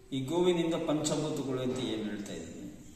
ಈ ಗೋವಿನಿಂದ ಪಂಚಭೂತಗಳು ಅಂತ ಏನು ಹೇಳ್ತಾ ಇದ್ದೀನಿ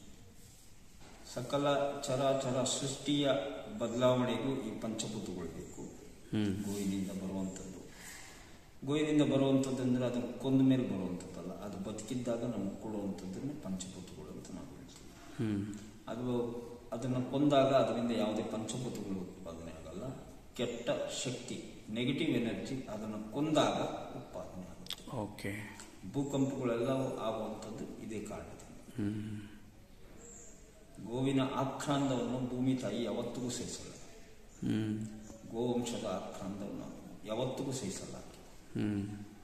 ಸಕಲ ಚರಾಚರ ಸೃಷ್ಟಿಯ ಬದಲಾವಣೆಗೂ ಈ ಪಂಚಭೂತಗಳು ಬೇಕು ಹ್ಮ್ ಗೋವಿನಿಂದ ಬರುವಂಥದ್ದು ಗೋವಿನಿಂದ ಬರುವಂಥದ್ದು ಅಂದ್ರೆ ಅದು ಕೊಂದ ಮೇಲೆ ಬರುವಂಥದ್ದಲ್ಲ ಅದು ಬದುಕಿದ್ದಾಗ ನಮ್ಗೆ ಕೊಡುವಂಥದ್ದನ್ನೇ ಪಂಚಭೂತಗಳು ಅಂತ ನಾವು ಹೇಳ್ತೀವಿ ಹ್ಮ್ ಅದು ಅದನ್ನು ಕೊಂದಾಗ ಅದರಿಂದ ಯಾವುದೇ ಪಂಚಭೂತಗಳು ಉತ್ಪಾದನೆ ಆಗಲ್ಲ ಕೆಟ್ಟ ಶಕ್ತಿ ನೆಗೆಟಿವ್ ಎನರ್ಜಿ ಅದನ್ನು ಕೊಂದಾಗ ಉತ್ಪಾದನೆ ಆಗುತ್ತೆ ಓಕೆ ಭೂಕಂಪಗಳೆಲ್ಲವೂ ಆಗುವಂಥದ್ದು ಇದೇ ಕಾರಣದಿಂದ ಹ್ಮ್ ಗೋವಿನ ಆಕ್ರಾಂದವನ್ನು ಭೂಮಿ ತಾಯಿ ಯಾವತ್ತಿಗೂ ಸಹಿಸಲ್ಲ ಹ್ಮ್ ಗೋವಂಶದ ಆಕ್ರಾಂದವನ್ನು ಯಾವತ್ತಿಗೂ ಸಹಿಸಲ್ಲ ಹ್ಮ್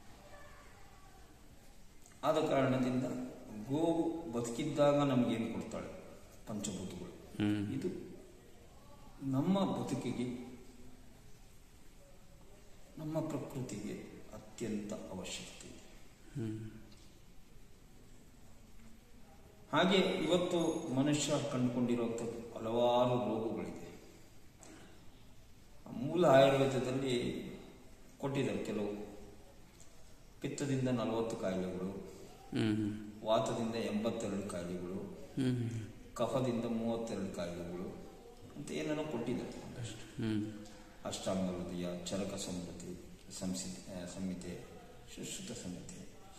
ಆದ ಕಾರಣದಿಂದ ಗೋವು ಬದುಕಿದ್ದಾಗ ನಮಗೇನು ಕೊಡ್ತಾಳೆ ಪಂಚಭೂತಗಳು ಹ್ಮ್ ಇದು ನಮ್ಮ ಬದುಕಿಗೆ ನಮ್ಮ ಪ್ರಕೃತಿಗೆ ಅತ್ಯಂತ ಅವಶ್ಯಕತೆ ಇದೆ ಹ್ಮ್ ಹಾಗೆ ಇವತ್ತು ಮನುಷ್ಯ ಕಂಡುಕೊಂಡಿರುವಂಥ ಹಲವಾರು ರೋಗಗಳಿದೆ ಮೂಲ ಆಯುರ್ವೇದದಲ್ಲಿ ಕೊಟ್ಟಿದ್ದಾರೆ ಕೆಲವು ಪಿತ್ತದಿಂದ ನಲವತ್ತು ಕಾಯಿಲೆಗಳು ಹ್ಮ್ ವಾತದಿಂದ ಎಂಬತ್ತೆರಡು ಕಾಯಿಲೆಗಳು ಹ್ಮ್ ಕಫದಿಂದ ಮೂವತ್ತೆರಡು ಕಾಯಿಲೆಗಳು ಅಂತ ಏನೇನೋ ಕೊಟ್ಟಿದ್ದಾರೆ ಒಂದಷ್ಟು ಹ್ಮ್ ಅಷ್ಟಾಂಗ ಹೃದಯ ಚರಕ ಸಮೃದ್ಧಿ ಸಂಸಿ ಆ, ಸಂಹಿತೆ ಸುಶ್ರುತ ಸಂಹಿತೆ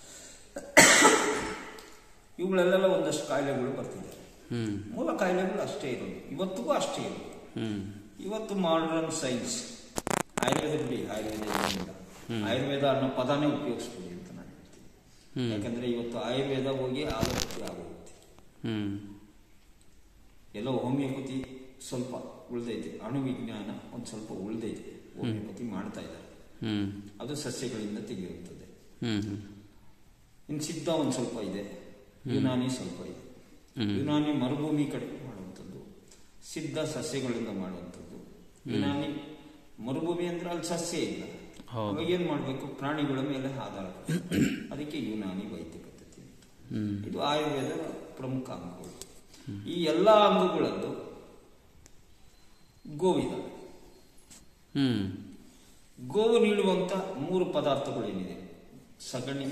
ಇವುಗಳೆಲ್ಲ ಒಂದಷ್ಟು ಕಾಯಿಲೆಗಳು ಬರ್ತಿದ್ದಾರೆ ಹ್ಮ್ ಮೂಲ ಕಾಯಿಲೆಗಳು ಅಷ್ಟೇ ಇರೋದು ಇವತ್ತಿಗೂ ಅಷ್ಟೇ ಇರೋದು ಹ್ಮ್ ಇವತ್ತು ಮಾಡರ್ನ್ ಸೈನ್ಸ್ ಆಯುರ್ವೇದ ಬಿಡಿ ಆಯುರ್ವೇದ ಏನಿಲ್ಲ ಆಯುರ್ವೇದ ಅನ್ನೋ ಪದನೇ ಉಪಯೋಗಿಸ್ಬಿಡಿ ಅಂತ ನಾನು ಹೇಳ್ತೀನಿ ಹ್ಮ್. ಯಾಕಂದ್ರೆ ಇವತ್ತು ಆಯುರ್ವೇದ ಹೋಗಿ ಆಲೋಚನೆ ಆಗೋಗುತ್ತೆ ಹ್ಮ್ ಎಲ್ಲೋ ಹೋಮಿಯೋಪತಿ ಸ್ವಲ್ಪ ಉಳ್ದೈತೆ ಅಣುವಿಜ್ಞಾನ ಒಂದು ಸ್ವಲ್ಪ ಉಳ್ದೈತೆ ಹೋಮಿಯೋಪತಿ ಮಾಡ್ತಾ ಇದ್ದಾರೆ ಹ್ಮ್ ಅದು ಸಸ್ಯಗಳಿಂದ ತೆಗೆಯುತ್ತದೆ ಹ್ಮ್ ಹ್ಮ್ ಇನ್ನು ಸಿದ್ಧ ಒಂದು ಸ್ವಲ್ಪ ಇದೆ ಯುನಾನಿ ಸ್ವಲ್ಪ ಇದೆ ಹ್ಮ್. ಯುನಾನಿ ಮರುಭೂಮಿ ಕಡೆ ಮಾಡುವಂಥದ್ದು ಸಿದ್ಧ ಸಸ್ಯಗಳಿಂದ ಮಾಡುವಂಥದ್ದು ಯುನಾನಿ ಮರುಭೂಮಿ ಅಂದ್ರೆ ಅಲ್ಲಿ ಸಸ್ಯ ಇಲ್ಲ ಹೌದು. ಅವಾಗ ಏನ್ ಮಾಡಬೇಕು ಪ್ರಾಣಿಗಳ ಮೇಲೆ ಆಧಾರ ಅದಕ್ಕೆ ಯುನಾನಿ ವೈದ್ಯ ಪದ್ಧತಿ ಅಂತ ಹ್ಮ್ ಇದು ಆಯುರ್ವೇದದ ಪ್ರಮುಖ ಅಂಗಗಳು ಈ ಎಲ್ಲ ಅಂಗಗಳಲ್ಲೂ ಗೋವಿದ ಹ್ಮ್ ಗೋವು ನೀಡುವಂತ ಮೂರು ಪದಾರ್ಥಗಳೇನಿದೆ ಸಗಣಿ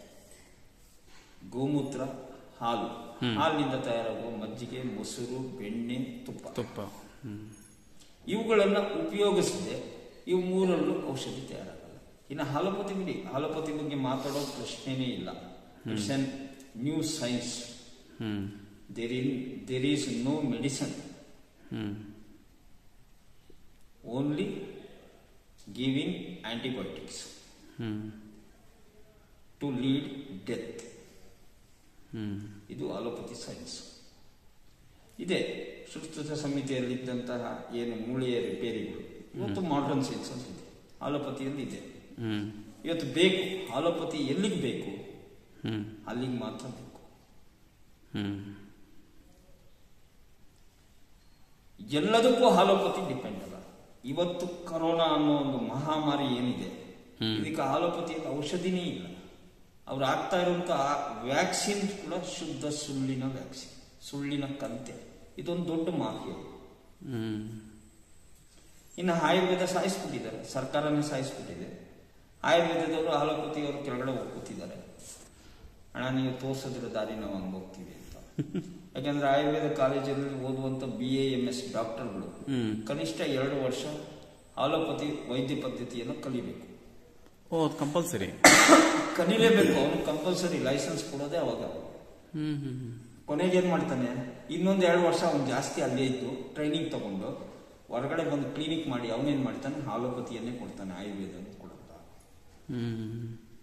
ಗೋಮೂತ್ರ ಹಾಲು ಹಾಲಿನಿಂದ ತಯಾರಾಗುವ ಮಜ್ಜಿಗೆ ಮೊಸರು ಬೆಣ್ಣೆ ತುಪ್ಪ ತುಪ್ಪ ಹ್ಮ್ ಇವುಗಳನ್ನ ಉಪಯೋಗಿಸದೆ ಇವು ಮೂರಲ್ಲೂ ಔಷಧಿ ತಯಾರಾಗಲ್ಲ ಇನ್ನು ಹಾಲೋಪತಿ ಬಿಡಿ ಹಾಲೋಪತಿ ಬಗ್ಗೆ ಮಾತಾಡೋ ಪ್ರಶ್ನೆನೇ ಇಲ್ಲ it's an new science hmm there in there is no medicine hmm only giving antibiotics hmm to lead death hmm ಇದು ಅಲೋಪತಿ ಸೈನ್ಸ್ ಇದೆ ಸುಶ್ರುತ ಸಮಿತಿಯಲ್ಲಿದ್ದಂತಹ ಏನು ಮೂಳೆಯ ರಿಪೇರಿಗಳು ಇವತ್ತು ಮಾಡರ್ನ್ ಸೈನ್ಸ್ ಅಂತ ಇದೆ ಆಲೋಪತಿಯಲ್ಲಿ ಇದೆ ಹ್ಮ್ ಇವತ್ತು ಬೇಕು ಆಲೋಪತಿ ಎಲ್ಲಿಗೆ ಬೇಕು ಹ್ಮ್ ಅಲ್ಲಿಗೆ ಮಾತ್ರ ಬೇಕು ಹ್ಮ್ ಎಲ್ಲದಕ್ಕೂ ಆಲೋಪತಿ ಡಿಪೆಂಡ್ ಅಲ್ಲ ಇವತ್ತು ಕರೋನಾ ಅನ್ನೋ ಒಂದು ಮಹಾಮಾರಿ ಏನಿದೆ ಹ್ಮ್. ಇದಕ್ಕೆ ಆಲೋಪತಿಯಲ್ಲಿ ಔಷಧಿನೇ ಇಲ್ಲ ಅವ್ರು ಆಗ್ತಾ ಇರುವಂತ ವ್ಯಾಕ್ಸಿನ್ ಕೂಡ ಶುದ್ಧ ಸುಳ್ಳಿನ ವ್ಯಾಕ್ಸಿನ್ ಸುಳ್ಳಿನ ಕಂತೆ ಇದೊಂದು ದೊಡ್ಡ ಮಾಫಿಯಾ ಹ್ಮ್ ಇನ್ನು ಆಯುರ್ವೇದ ಸಾಯಿಸ್ಬಿಟ್ಟಿದ್ದಾರೆ ಸರ್ಕಾರನೇ ಸಾಯಿಸ್ಬಿಟ್ಟಿದೆ ಆಯುರ್ವೇದದವರು ಆಲೋಪತಿಯವರು ಕೆಳಗಡೆ ಹೋಗ್ಕೊತಿದ್ದಾರೆ ಅಣ್ಣ ನೀವು ತೋರಿಸಿದ್ರೆ ದಾರಿ ನಾವು ಹಂಗೆ ಹೋಗ್ತೀವಿ ಅಂತ ಯಾಕಂದ್ರೆ ಆಯುರ್ವೇದ ಕಾಲೇಜಲ್ಲಿ ಓದುವಂತ ಬಿ ಎ ಎಂ ಎಸ್ ಡಾಕ್ಟರ್ಗಳು ಹ್ಮ್ ಕನಿಷ್ಠ ಎರಡು ವರ್ಷ ಆಲೋಪತಿ ವೈದ್ಯ ಪದ್ಧತಿಯನ್ನು ಕಲಿಬೇಕು ಓ ಅದು ಕಂಪಲ್ಸರಿ ಕಲಿಲೇಬೇಕು ಅವನು ಕಂಪಲ್ಸರಿ ಲೈಸೆನ್ಸ್ ಕೊಡೋದೇ ಅವಾಗ ಹ್ಮ್ ಹ್ಮ್ ಹ್ಮ್ ಕೊನೆಗೆ ಏನ್ ಮಾಡ್ತಾನೆ ಇನ್ನೊಂದ್ ಎರಡು ವರ್ಷ ಅವ್ನು ಜಾಸ್ತಿ ಅಲ್ಲೇ ಇದ್ದು ಟ್ರೈನಿಂಗ್ ತಗೊಂಡು ಹೊರಗಡೆ ಬಂದು ಕ್ಲಿನಿಕ್ ಮಾಡಿ ಅವನೇನ್ ಮಾಡ್ತಾನೆ ಆಲೋಪತಿಯನ್ನೇ ಕೊಡ್ತಾನೆ ಆಯುರ್ವೇದ ಕೊಡಲ್ಲ ಹ್ಮ್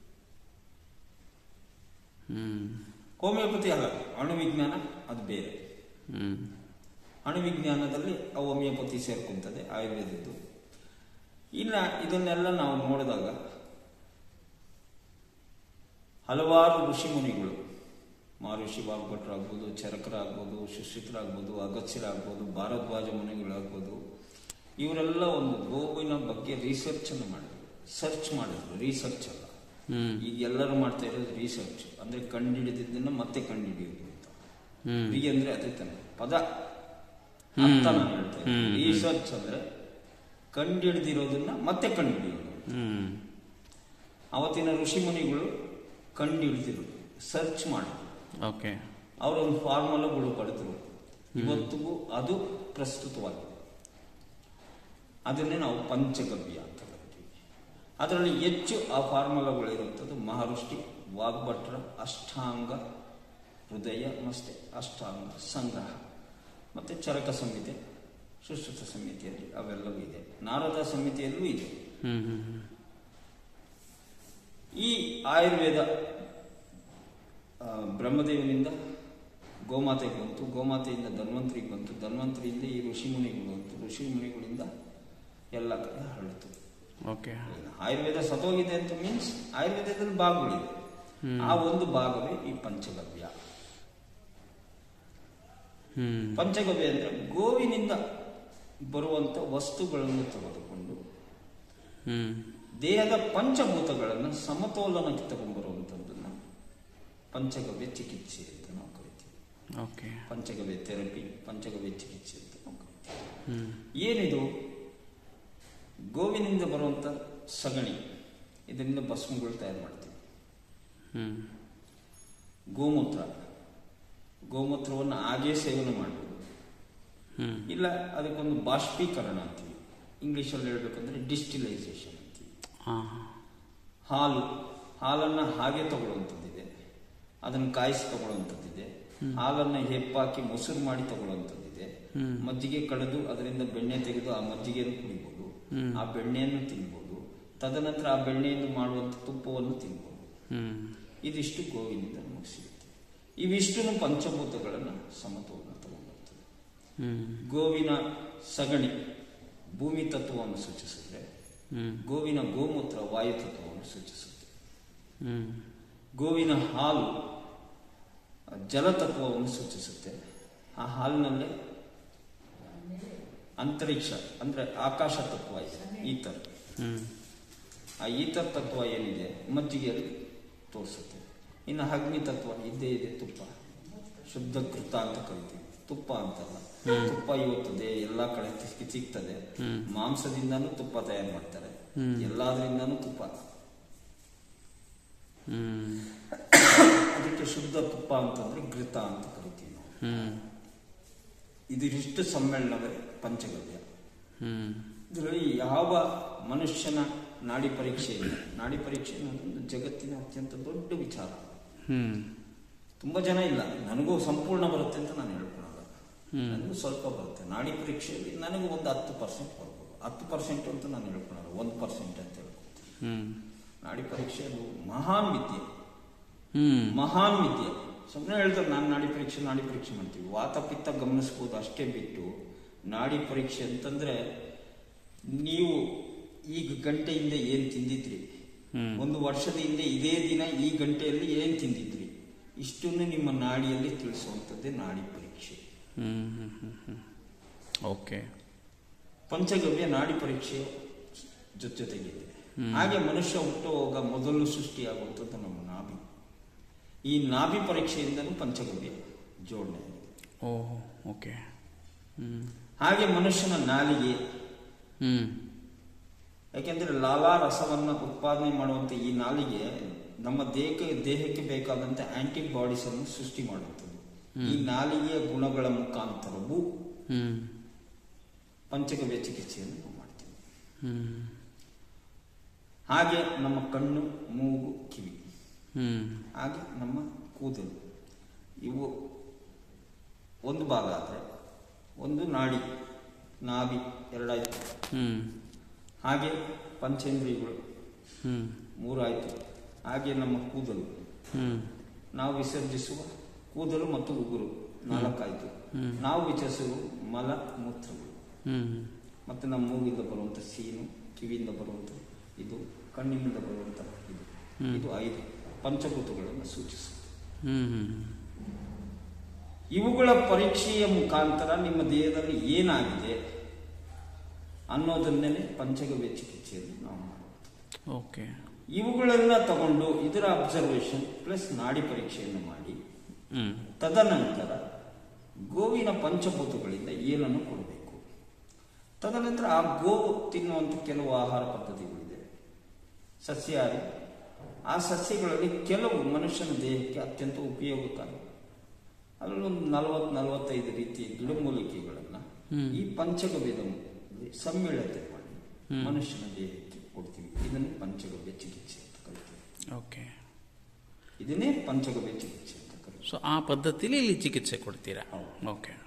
ಹ್ಮ್ ಹೋಮಿಯೋಪತಿ ಅಲ್ಲ ಅಣುವಿಜ್ಞಾನ ಅದು ಬೇರೆ ಹ್ಮ್ ಅಣುವಿಜ್ಞಾನದಲ್ಲಿ ಆ ಹೋಮಿಯೋಪತಿ ಸೇರ್ಕೊಂತದೆ ಆಯುರ್ವೇದದ್ದು ಇನ್ನ ಇದನ್ನೆಲ್ಲ ನಾವು ನೋಡಿದಾಗ ಹಲವಾರು ಋಷಿ ಮುನಿಗಳು ಮಹರ್ಷಿ ವಾಗ್ಭಟ್ರಾಗ್ಬೋದು ಚರಕರಾಗ್ಬೋದು ಸುಶ್ರಿತರಾಗ್ಬೋದು ಅಗತ್ಯರಾಗ್ಬೋದು ಭಾರದ್ವಾಜ ಮುನಿಗಳಾಗ್ಬೋದು ಇವರೆಲ್ಲ ಒಂದು ಗೋವಿನ ಬಗ್ಗೆ ರಿಸರ್ಚ್ ಅನ್ನು ಮಾಡಿದ್ರು ಸರ್ಚ್ ಮಾಡಿದ್ರು ರಿಸರ್ಚ್ ಅಲ್ಲ ಹ್ಮ್ ಈಗ ಎಲ್ಲರೂ ಮಾಡ್ತಾ ಇರೋದು ರಿಸರ್ಚ್ ಅಂದ್ರೆ ಕಂಡುಹಿಡಿದಿದ್ದನ್ನ ಮತ್ತೆ ಕಂಡುಹಿಡಿಯೋದು ಅಂತ ಹ್ಮ್ ರಿ ಅಂದ್ರೆ ಅದೇ ತಾನೆ ಪದ ಅರ್ಥ ನಾನು ಹೇಳ್ತಾ ಇದ್ದೀನಿ ರಿಸರ್ಚ್ ಅಂದ್ರೆ ಕಂಡುಹಿಡಿದಿರೋದನ್ನ ಮತ್ತೆ ಕಂಡುಹಿಡಿಯೋದು ಹ್ಮ್ ಅವತ್ತಿನ ಋಷಿ ಮುನಿಗಳು ಕಂಡುಹಿಡಿದಿರೋದು ಸರ್ಚ್ ಮಾಡಿದ್ರು ಓಕೆ ಅವರೊಂದು ಫಾರ್ಮುಲಾಗಳು ಬರೆದ್ರು ಇವತ್ತಿಗೂ ಅದು ಪ್ರಸ್ತುತವಾಗಿದೆ ಅದನ್ನೇ ನಾವು ಪಂಚಗವ್ಯ ಅಂತ ಕರಿತೀವಿ ಅದರಲ್ಲಿ ಹೆಚ್ಚು ಆ ಫಾರ್ಮುಲಾಗಳಿರುವಂಥದ್ದು ಮಹರ್ಷಿ ವಾಗ್ಭಟ್ರ ಅಷ್ಟಾಂಗ ಹೃದಯ ಮತ್ತೆ ಅಷ್ಟಾಂಗ ಸಂಗ್ರಹ ಮತ್ತೆ ಚರಕ ಸಂಹಿತೆ ಸುಶ್ರುತ ಸಂಹಿತೆಯಲ್ಲಿ ಅವೆಲ್ಲವೂ ಇದೆ ನಾರದ ಸಂಹಿತೆಯಲ್ಲೂ ಇದೆ ಹ್ಮ್ ಹ್ಮ್ ಹ್ಮ್ ಈ ಆಯುರ್ವೇದ ಆ, ಬ್ರಹ್ಮದೇವನಿಂದ ಗೋಮಾತೆಗೆ ಬಂತು ಗೋಮಾತೆಯಿಂದ ಧನ್ವಂತರಿಗೆ ಬಂತು ಧನ್ವಂತರಿಯಿಂದ ಈ ಋಷಿಮುನಿಗಳು ಬಂತು ಋಷಿಮುನಿಗಳಿಂದ ಎಲ್ಲ ಕಡೆ ಹರಡಿತು ಓಕೆ ಆಯುರ್ವೇದ ಸತೋಗಿದೆ ಅಂತ ಮೀನ್ಸ್ ಆಯುರ್ವೇದದಲ್ಲಿ ಭಾಗಗಳಿದೆ ಹ್ಮ್. ಆ ಒಂದು ಭಾಗವೇ ಈ ಪಂಚಗವ್ಯ ಹ್ಮ್ ಪಂಚಗವ್ಯ ಅಂದ್ರೆ ಗೋವಿನಿಂದ ಬರುವಂತ ವಸ್ತುಗಳನ್ನು ತೆಗೆದುಕೊಂಡು ಹ್ಮ್ ದೇಹದ ಪಂಚಭೂತಗಳನ್ನು ಸಮತೋಲನಕ್ಕೆ ತಗೊಂಡ್ಬರುವಂಥದ್ದನ್ನ ಪಂಚಗವ್ಯ ಚಿಕಿತ್ಸೆ ಅಂತ ನಾವು ಕರಿತೀವಿ ಓಕೆ ಪಂಚಗವ್ಯ ಥೆರಪಿ ಪಂಚಗವ್ಯ ಚಿಕಿತ್ಸೆ ಅಂತ ನಾವು ಕರಿತೀವಿ ಹ್ಮ್ ಏನಿದು ಗೋವಿನಿಂದ ಬರುವಂತ ಸಗಣಿ ಇದರಿಂದ ಭಸ್ಮಗಳು ತಯಾರು ಮಾಡ್ತೀವಿ ಹ್ಮ್ ಗೋಮೂತ್ರ ಗೋಮೂತ್ರವನ್ನು ಹಾಗೇ ಸೇವನೆ ಮಾಡ್ಬೋದು ಹ್ಮ್ ಇಲ್ಲ ಅದಕ್ಕೊಂದು ಬಾಷ್ಪೀಕರಣ ಅಂತೀವಿ ಇಂಗ್ಲಿಷಲ್ಲಿ ಹೇಳ್ಬೇಕಂದ್ರೆ ಡಿಸ್ಟಿಲೈಸೇಷನ್ ಅಂತೀವಿ ಹಾ ಹಾಲು ಹಾಲನ್ನ ಹಾಗೆ ತಗೊಳ್ಳುವಂಥದ್ದಿದೆ ಅದನ್ನು ಕಾಯಿಸಿ ತಗೊಳ್ಳುವಂಥದ್ದಿದೆ ಹಾಲನ್ನ ಹೆಪ್ಪಾಕಿ ಮೊಸರು ಮಾಡಿ ತಗೊಳ್ಳುವಂಥದ್ದಿದೆ ಹ್ಮ್. ಮಜ್ಜಿಗೆ ಕಳೆದು ಅದರಿಂದ ಬೆಣ್ಣೆ ತೆಗೆದು ಆ ಮಜ್ಜಿಗೆಯನ್ನು ಕುಡಿಬೋದು ಹ್ಮ್. ಆ ಬೆಣ್ಣೆಯನ್ನು ತಿನ್ಬೋದು ತದನಂತರ ಆ ಬೆಣ್ಣೆಯನ್ನು ಮಾಡುವಂಥ ತುಪ್ಪವನ್ನು ತಿನ್ಬೋದು ಹ್ಮ್ ಇದಿಷ್ಟು ಗೋವಿನಿಂದ ನಮಗೆ ಸಿಗುತ್ತೆ ಇವಿಷ್ಟು ಪಂಚಭೂತಗಳನ್ನು ಸಮತೋಲನ ತಗೊಂಡ್ಬರ್ತದೆ ಹ್ಮ್ ಗೋವಿನ ಸಗಣಿ ಭೂಮಿ ತತ್ವವನ್ನು ಸೂಚಿಸಿದ್ರೆ ಹ್ಮ್ ಗೋವಿನ ಗೋಮೂತ್ರ ವಾಯು ತತ್ವವನ್ನು ಸೂಚಿಸುತ್ತೆ ಹ್ಮ್ ಗೋವಿನ ಹಾಲು ಜಲತತ್ವವನ್ನು ಸೂಚಿಸುತ್ತೆ ಆ ಹಾಲಿನಲ್ಲೇ ಅಂತರಿಕ್ಷ ಅಂದ್ರೆ ಆಕಾಶ ತತ್ವ ಇದೆ ಈತರ್ ಹ್ಮ್ ಆ ಈತರ್ ತತ್ವ ಏನಿದೆ ಮಜ್ಜಿಗೆಯಲ್ಲಿ ತೋರಿಸುತ್ತೆ ಇನ್ನು ಅಗ್ನಿ ತತ್ವ ಇದ್ದೇ ಇದೆ ತುಪ್ಪ ಶುದ್ಧ ಕೃತ ಅಂತ ಕರಿತೀವಿ ತುಪ್ಪ ಅಂತಲ್ಲ ತುಪ್ಪ ಇವತ್ತದೆ ಎಲ್ಲಾ ಕಡೆ ಸಿಕ್- ಸಿಗ್ತದೆ ಹ್ಮ್. ಮಾಂಸದಿಂದನೂ ತುಪ್ಪ ತಯಾರು ಮಾಡ್ತಾರೆ ಹ್ಮ್. ಎಲ್ಲಾದ್ರಿಂದನೂ ತುಪ್ಪ ಹ್ಮ್ ಅದಕ್ಕೆ ಶುದ್ಧ ತುಪ್ಪ ಅಂತಂದ್ರೆ ಘೃತ ಅಂತ ಕರಿತೀವಿ ನಾವು ಹ್ಮ್ ಇದಿಷ್ಟು ಸಮ್ಮೇಳನವೇ ಪಂಚಗವ್ಯ ಹ್ಮ್ ಇದರಲ್ಲಿ ಯಾವ ಮನುಷ್ಯನ ನಾಡಿ ಪರೀಕ್ಷೆ ಇಲ್ಲ ನಾಡಿ ಪರೀಕ್ಷೆ ಅನ್ನೋದೊಂದು ಜಗತ್ತಿನ ಅತ್ಯಂತ ದೊಡ್ಡ ವಿಚಾರ ಹ್ಮ್ ತುಂಬಾ ಜನ ಇಲ್ಲ ನನಗೂ ಸಂಪೂರ್ಣ ಬರುತ್ತೆ ಅಂತ ನಾನು ಹೇಳ್ಕೊಳಲ್ಲ ಹ್ಮ್. ನನಗೂ ಸ್ವಲ್ಪ ಬರುತ್ತೆ ನಾಡಿ ಪರೀಕ್ಷೆಯಲ್ಲಿ ನನಗೂ ಒಂದು ಹತ್ತು ಪರ್ಸೆಂಟ್ ಬರ್ಬೋದು ಹತ್ತು ಪರ್ಸೆಂಟ್ ಅಂತ ನಾನು ಹೇಳ್ಕೊಳಲ್ಲ ಒಂದು ಪರ್ಸೆಂಟ್ ಅಂತ ಹೇಳ್ಕೊಳ್ತೀನಿ ಹ್ಮ್ ನಾಡಿ ಪರೀಕ್ಷೆ ಅದು ಮಹಾನ್ ವಿದ್ಯೆ ಹ್ಮ್ ಮಹಾನ್ ವಿದ್ಯೆ ಸುಮ್ಮನೆ ಹೇಳ್ತಾರೆ ನಾನು ನಾಡಿ ಪರೀಕ್ಷೆ ನಾಡಿ ಪರೀಕ್ಷೆ ಮಾಡ್ತೀವಿ ವಾತ ಪಿತ್ತ ಗಮನಿಸ್ಬೋದು ಅಷ್ಟೇ ಬಿಟ್ಟು ನಾಡಿ ಪರೀಕ್ಷೆ ಅಂತಂದ್ರೆ ನೀವು ಈಗ ಗಂಟೆ ಹಿಂದೆ ಏನ್ ತಿಂದಿದ್ರಿ ಹ್ಮ್. ಒಂದು ವರ್ಷದ ಹಿಂದೆ ಇದೇ ದಿನ ಈ ಗಂಟೆಯಲ್ಲಿ ಏನ್ ತಿಂದಿದ್ರಿ ಇಷ್ಟನ್ನು ನಿಮ್ಮ ನಾಡಿಯಲ್ಲಿ ತಿಳಿಸುವಂಥದ್ದೇ ನಾಡಿ ಪರೀಕ್ಷೆ ಹ್ಮ್ ಹ್ಮ್ ಹ್ಮ್ ಹ್ಮ್ ಓಕೆ ಪಂಚಗವ್ಯ ನಾಡಿ ಪರೀಕ್ಷೆ ಜೊತೆ ಜೊತೆಗಿದೆ ಹಾಗೆ ಮನುಷ್ಯ ಹುಟ್ಟುವಾಗ ಮೊದಲು ಸೃಷ್ಟಿಯಾಗುವಂಥದ್ದು ನಮ್ಮ ನಾಭಿ ಈ ನಾಭಿ ಪರೀಕ್ಷೆಯಿಂದಲೂ ಪಂಚಗವ್ಯ ಜೋಡಣೆ ಆಗಿದೆ ಓಹ್ ಓಕೆ ಹ್ಮ್ ಹಾಗೆ ಮನುಷ್ಯನ ನಾಲಿಗೆ ಹ್ಮ್ ಯಾಕೆಂದ್ರೆ ಲಾಲಾ ರಸವನ್ನ ಉತ್ಪಾದನೆ ಮಾಡುವಂತ ಈ ನಾಲಿಗೆ ನಮ್ಮ ದೇಹಕ್ಕೆ ದೇಹಕ್ಕೆ ಬೇಕಾದಂತೆ ಆಂಟಿಬಾಡೀಸ್ ಅನ್ನು ಸೃಷ್ಟಿ ಮಾಡುತ್ತದೆ ಈ ನಾಲಿಗೆಯ ಗುಣಗಳ ಮುಖಾಂತರವೂ ಹ್ಮ್ ಪಂಚಗವ್ಯ ಚಿಕಿತ್ಸೆಯನ್ನು ನಾವು ಮಾಡ್ತೀವಿ ಹ್ಮ್ ಹಾಗೆ ನಮ್ಮ ಕಣ್ಣು ಮೂಗು ಕಿವಿ ಹ್ಮ್ ಹಾಗೆ ನಮ್ಮ ಕೂದಲು ಇವು ಒಂದು ಭಾಗ ಆದರೆ ಒಂದು ನಾಡಿ ನಾಭಿ ಎರಡಾಯ್ತು ಹ್ಮ್ ಹಾಗೆ ಪಂಚೇಂದ್ರಿಯಗಳು ಹ್ಮ್ ಮೂರಾಯ್ತು ಹಾಗೆ ನಮ್ಮ ಕೂದಲು ಹ್ಮ್ ನಾವು ವಿಸರ್ಜಿಸುವ ಕೂದಲು ಮತ್ತು ಉಗುರು ನಾಲ್ಕಾಯ್ತು ಹ್ಮ್. ನಾವು ವಿಚರಿಸುವ ಮಲ ಮೂತ್ರಗಳು ಹ್ಮ್ ಮತ್ತು ನಮ್ಮ ಮೂಗಿಂದ ಬರುವಂಥ ಸೀನು ಕಿವಿಯಿಂದ ಬರುವಂಥ ಇದು ಕಣ್ಣಿನಿಂದ ಬರುವಂಥ ಇದು ಹ್ಮ್. ಇದು ಐದು ಪಂಚಭೂತಗಳನ್ನು ಸೂಚಿಸುತ್ತೆ ಹ್ಮ್ ಹ್ಮ್ ಇವುಗಳ ಪರೀಕ್ಷೆಯ ಮುಖಾಂತರ ನಿಮ್ಮ ದೇಹದಲ್ಲಿ ಏನಾಗಿದೆ ಅನ್ನೋದನ್ನೇ ಪಂಚಗವ್ಯ ಚಿಕಿತ್ಸೆಯಲ್ಲಿ ನಾವು ಮಾಡೋದು ಓಕೆ ಇವುಗಳೆಲ್ಲ ತಗೊಂಡು ಇದರ ಅಬ್ಸರ್ವೇಷನ್ ಪ್ಲಸ್ ನಾಡಿ ಪರೀಕ್ಷೆಯನ್ನು ಮಾಡಿ ಹ್ಮ್ ತದನಂತರ ಗೋವಿನ ಪಂಚಭೂತಗಳಿಂದ ಏನನ್ನು ಕೊಡಬೇಕು ತದನಂತರ ಆ ಗೋವು ತಿನ್ನುವಂಥ ಕೆಲವು ಆಹಾರ ಪದ್ಧತಿಗಳಿದೆ ಸಸ್ಯಾಹಾರಿ ಆ ಸಸ್ಯಗಳಲ್ಲಿ ಕೆಲವು ಮನುಷ್ಯನ ದೇಹಕ್ಕೆ ಅತ್ಯಂತ ಉಪಯೋಗಕಾರಿ ಅದರಲ್ಲೊಂದು ನಲವತ್ತು ನಲವತ್ತೈದು ರೀತಿಯ ಗಿಡಮೂಲಿಕೆಗಳನ್ನ ಹ್ಮ್. ಈ ಪಂಚಗವ್ಯದ ಸಮ್ಮಿಳತೆ ಮಾಡಿ ಮನುಷ್ಯನ ದೇಹಕ್ಕೆ ಕೊಡ್ತೀವಿ ಇದನ್ನು ಪಂಚಗವ್ಯ ಚಿಕಿತ್ಸೆ ಅಂತ ಕರಿತೀವಿ ಓಕೆ ಇದನ್ನೇ ಪಂಚಗವ್ಯ ಚಿಕಿತ್ಸೆ ಅಂತ ಕರಿತೀವಿ ಸೊ ಆ ಪದ್ಧತಿಲಿ ಇಲ್ಲಿ ಚಿಕಿತ್ಸೆ ಕೊಡ್ತೀರಾ ಹೌದು. ಓಕೆ